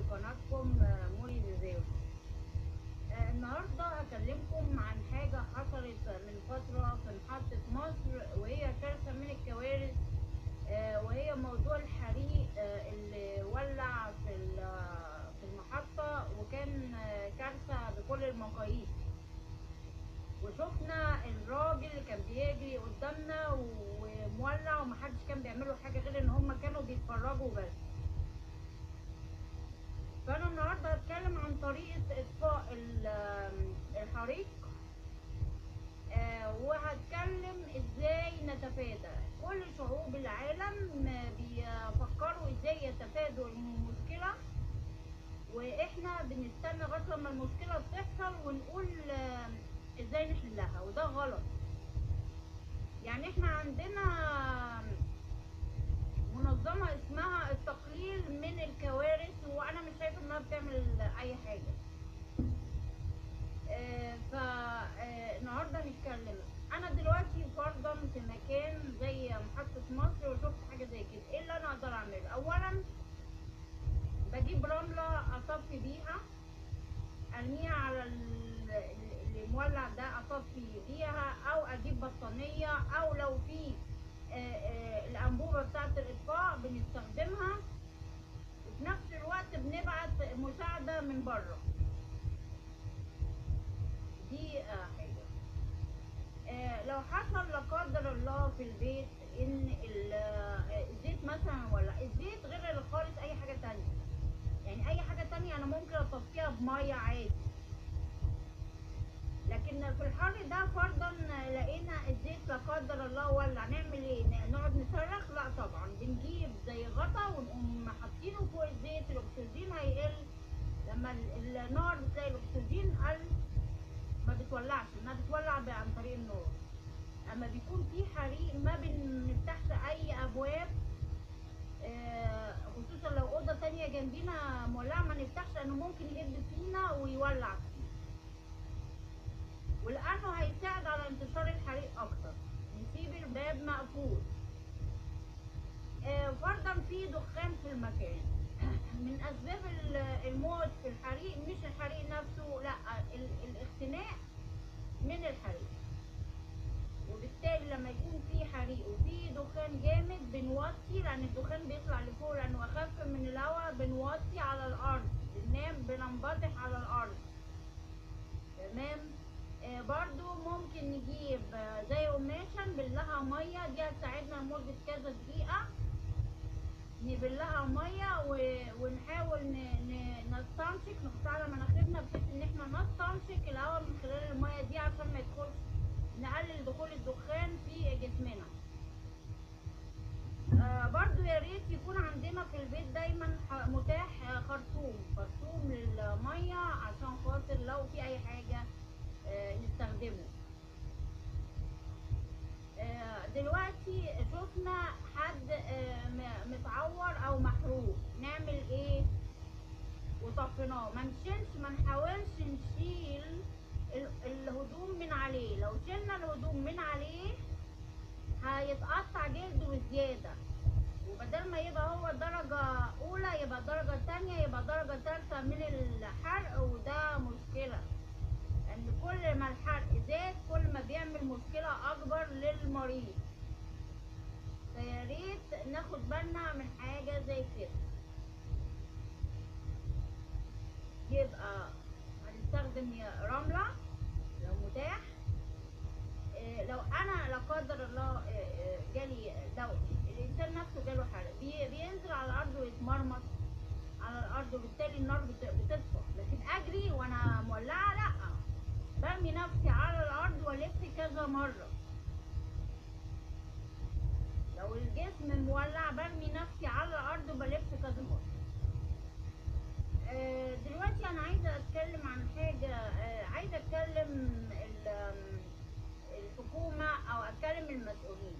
قناتكم آه، مولي ريفيو آه، النهارده هكلمكم عن حاجة حصلت من فترة في محطة مصر وهي كارثة من الكوارث آه، وهي موضوع الحريق آه، اللي ولع في ال- في المحطة وكان آه، كارثة بكل المقاييس وشفنا الراجل اللي كان بيجري قدامنا ومولع ومحدش كان بيعمل له حاجة غير ان هم كانوا بيتفرجوا بس فانا النهارده هتكلم عن طريقه اطفاء ال- الحريق آه، وهتكلم ازاي نتفادى كل شعوب العالم آه، بيفكروا ازاي يتفادوا المشكله واحنا بنستنى لغايه لما المشكله بتحصل ونقول آه، ازاي نحلها وده غلط يعني احنا عندنا منظمة اسمها التقليل من الكوارث وانا مش شايفة انها بتعمل اي حاجة فالنهاردة نتكلم انا دلوقتي فرضا في مكان زي محطة مصر وشفت حاجة زي كده ايه اللي انا اقدر اعمله اولا بجيب رملة اصفي بيها ارميها على ال- ال- اللي مولع ده اصفي بيها او اجيب بطانية او لو في آه، آه، الانبوبه بتاعه الاطفاء بنستخدمها وفي نفس الوقت بنبعت مساعده من بره دي آه، حاجه آه، لو حصل لا قدر الله في البيت ان ال- آه، الزيت مثلا ولا الزيت غير خالص اي حاجه تانية يعني اي حاجه تانية انا ممكن اطفيها بميه عادي لكن في الحر ده فرضا لقينا الزيت لا قدر الله ولع نعمل ايه ن- نقعد نصرخ لا طبعا بنجيب زي غطا ونقوم حاطينه فوق الزيت الاكسجين هيقل لما ال- النار بتلاقي الاكسجين قل ما بتولعش انها بتولع ب- عن طريق النار اما بيكون في حريق ما بنفتحش اي ابواب آه، خصوصا لو اوضه تانية جنبينا مولعه ما نفتحش لانه ممكن يهد فينا ويولع فينا ولانه هيساعد على انتشار الحريق اكتر نسيب الباب مقفول آه، فرضا في دخان في المكان من اسباب ال- الموت في الحريق مش الحريق نفسه لا ال- الاختناق من الحريق وبالتالي لما يكون في حريق وفي دخان جامد بنوطي لان الدخان بيطلع لفوق لانه اخف من الهواء بنوطي على الارض بننام بننبطح على الارض تمام آه برضو ممكن نجيب آه، زي قماشة نبلها مية دي هتساعدنا لمدة كذا دقيقة نبلها مية و- ونحاول ن- ن- نستنشق نحطها على مناخيرنا بحيث ان احنا نستنشق الهواء من خلال المية دي عشان ما يدخلش نقلل دخول الدخان في جسمنا آه برضو يا ريت يكون عندنا في البيت دايما ح- متاح آه، خرطوم خرطوم للمية عشان خاطر لو في اي حاجة آه، نستخدمه آه، دلوقتي شفنا حد آه، م- متعور او محروق نعمل ايه وطفيناه ما نشيلش ما نحاولش نشيل ال- الهدوم من عليه لو شلنا الهدوم من عليه هيتقطع جلده بزيادة وبدل ما يبقى هو درجة أولى يبقى درجة تانية يبقى درجة تالتة من الحرق وده مشكلة ان كل ما الحرق زاد كل ما بيعمل مشكلة اكبر للمريض فيا ريت ناخد بالنا من حاجة زي كده يبقى هنستخدم يا رملة لو متاح إيه، لو انا لا قدر الله إيه، إيه، جالي لو الانسان نفسه جاله حرق بي- بينزل على الارض ويتمرمط على الارض وبالتالي النار بت- بتطفى لكن اجري وانا مولعه لا برمي نفسي على الارض والف كذا مره لو الجسم مولع برمي نفسي على الارض وبلف كذا مره آه، دلوقتي انا عايزه اتكلم عن حاجه آه، عايزه اتكلم ال- آم، الحكومه او اتكلم المسؤولين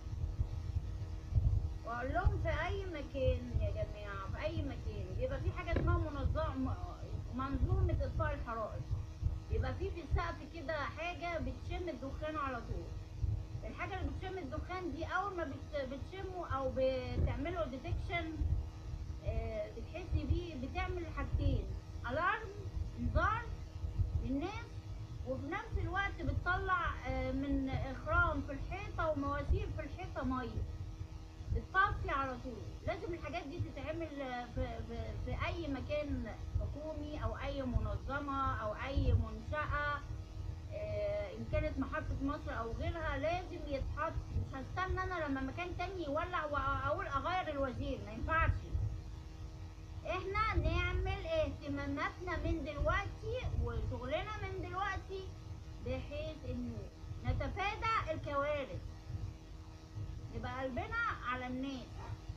واقول لهم في اي مكان يا جماعه في اي مكان بيبقى في حاجه اسمها منظمه منظومه اطفاء الحرائق يبقى في في السقف كده حاجه بتشم الدخان على طول الحاجه اللي بتشم الدخان دي اول ما بت- بتشمه او بتعمله ديتكشن آه، بتحسي بيه بتعمل حاجتين الارم انذار للناس وفي نفس الوقت بتطلع آه، من اخرام في الحيطه ومواسير في الحيطه ميه بتطفي على طول لازم الحاجات دي تتعمل آه، في, في, في اي مكان حكومي او اي منظمه او اي منشاه آه، ان كانت محطه مصر او غيرها لازم يتحط مش هستنى انا لما مكان تاني يولع واقول اغير الوزير ما ينفعش احنا نعمل اهتماماتنا من دلوقتي وشغلنا من دلوقتي بحيث انه نتفادى الكوارث يبقى قلبنا على الناس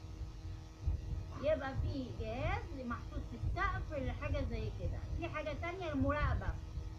يبقى في جهاز محطوط في السقف لحاجة زي كده في حاجة تانية المراقبة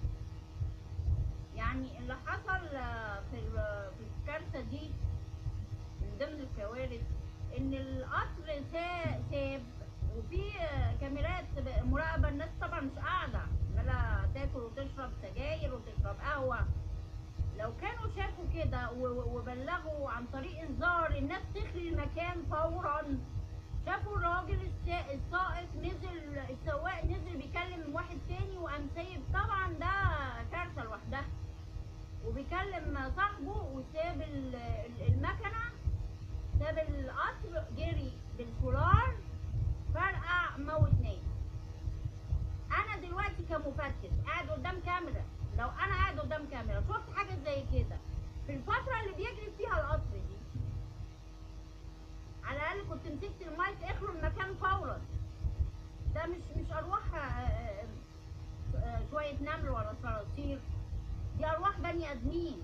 يعني اللي حصل آه، في ال- في الكارثة دي من ضمن الكوارث ان القطر سا- ساب وفي آه، كاميرات مراقبة الناس طبعا مش قاعدة عمالة تاكل وتشرب سجاير وتشرب قهوة لو كانوا شافوا كده و- و- وبلغوا عن طريق انذار الناس تخلي المكان فورا شافوا الراجل السا- السائق نزل السواق نزل بيكلم واحد تاني وقام سايب طبعا ده كارثة لوحدها وبيكلم صاحبه وساب ال- ال- المكنة ساب القطر جري بالكولار فرقع موت ناس انا دلوقتي كمفتش قاعد قدام كاميرا لو انا قاعد قدام كاميرا شفت حاجه زي كده في الفتره اللي بيجري فيها القطر دي على الاقل كنت مسكت المايك اخلوا المكان فورا ده مش مش ارواح آه، آه، آه، شويه نمل ولا صراصير دي ارواح بني ادمين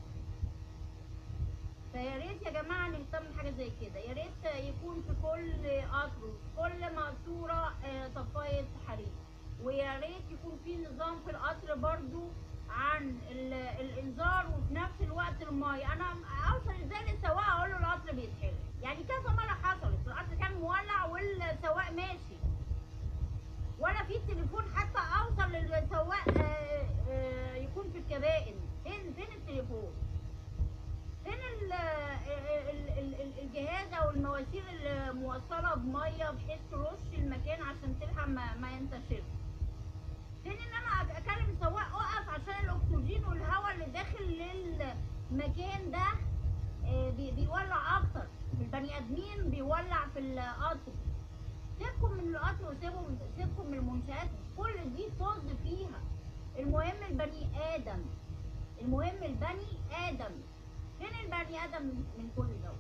فيا ريت يا جماعه نهتم بحاجه زي كده يا ريت يكون في كل قطر وفي كل مقصوره آه، طفايه حريق ويا ريت يكون في نظام في القطر برضو عن ال- الانذار وفي نفس الوقت المايه انا اوصل ازاي للسواق اقول له القطر بيتحرق يعني كذا مره حصلت القطر كان مولع والسواق ماشي ولا في تليفون حتى اوصل للسواق آه، آه، يكون في الكبائن فين فين التليفون فين ال- ال- ال- ال- الجهاز او المواسير الموصله بميه بحيث ترش المكان عشان تلحق ما, ما ينتشرش فين ان انا أبقى اكلم سواق اقف عشان الاكسجين والهواء اللي داخل للمكان ده آه، بي- بيولع اكتر البني ادمين بيولع في القطر سيبكم من القطر وسيبكم سيبكم من المنشآت كل دي طز فيها المهم البني ادم المهم البني ادم فين البني ادم من كل ده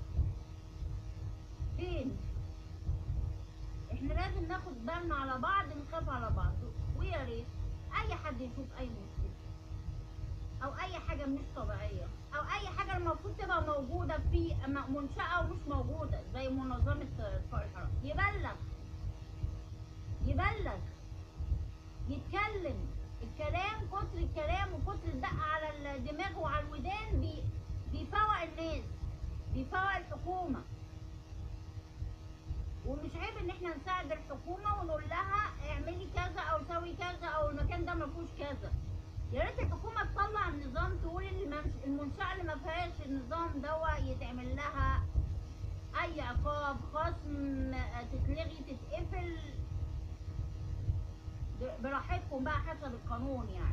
فين احنا لازم ناخد بالنا على بعض نخاف على بعض ويا ريت اي حد يشوف اي مشكله او اي حاجه مش طبيعيه او اي حاجه المفروض تبقى موجوده في م- منشاه ومش موجوده زي منظمه اطفاء الحرائق يبلغ يبلغ يتكلم الكلام كتر الكلام وكتر الدق على الدماغ وعلى الودان بي بيفوق الناس بيفوق الحكومه ومش عيب ان احنا نساعد الحكومه ونقول لها اعملي كذا او سوي كذا او المكان ده ما فيهوش كذا يا ريت الحكومه تطلع النظام تقول ان المنش- المنشاه اللي ما فيهاش النظام دوا يتعمل لها اي عقاب خصم آه، تتلغي تتقفل ب- براحتكم بقى حسب القانون يعني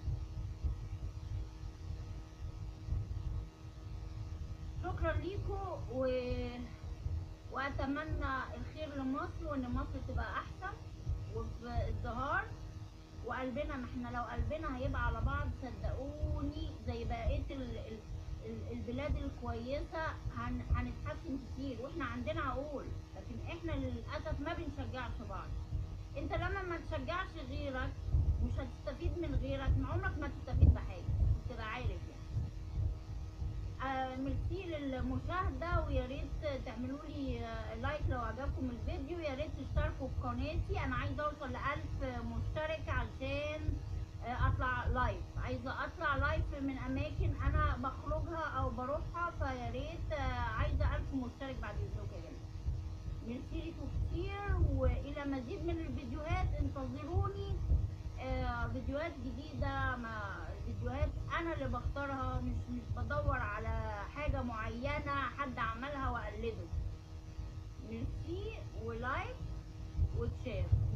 شكرا ليكم و... واتمنى الخير لمصر وان مصر تبقى احسن وفي ازدهار وقلبنا ما احنا لو قلبنا هيبقى على بعض صدقوني زي بقيه ال... ال... ال- البلاد الكويسه هن... هنتحسن كتير واحنا عندنا عقول لكن احنا للاسف ما بنشجعش بعض انت لما ما تشجعش غيرك مش هتستفيد من غيرك ما عمرك ما تستفيد بحاجه تبقى عارف يعني آه، ميرسي للمشاهدة ويا ريت تعملوا لي آه، لايك لو عجبكم الفيديو يا ريت تشتركوا في قناتي انا عايزة اوصل لألف مشترك عشان آه، اطلع لايف عايزة اطلع لايف من اماكن انا بخرجها او بروحها فيا ريت آه، عايزة ألف مشترك بعد اذنكم يا جماعة ميرسي لكم كتير والى مزيد من الفيديوهات انتظروني آه، فيديوهات جديدة ما فيديوهات أنا اللي بختارها مش مش بدور على حاجة معينة حد عملها وأقلده ميرسي ولايك واتشاف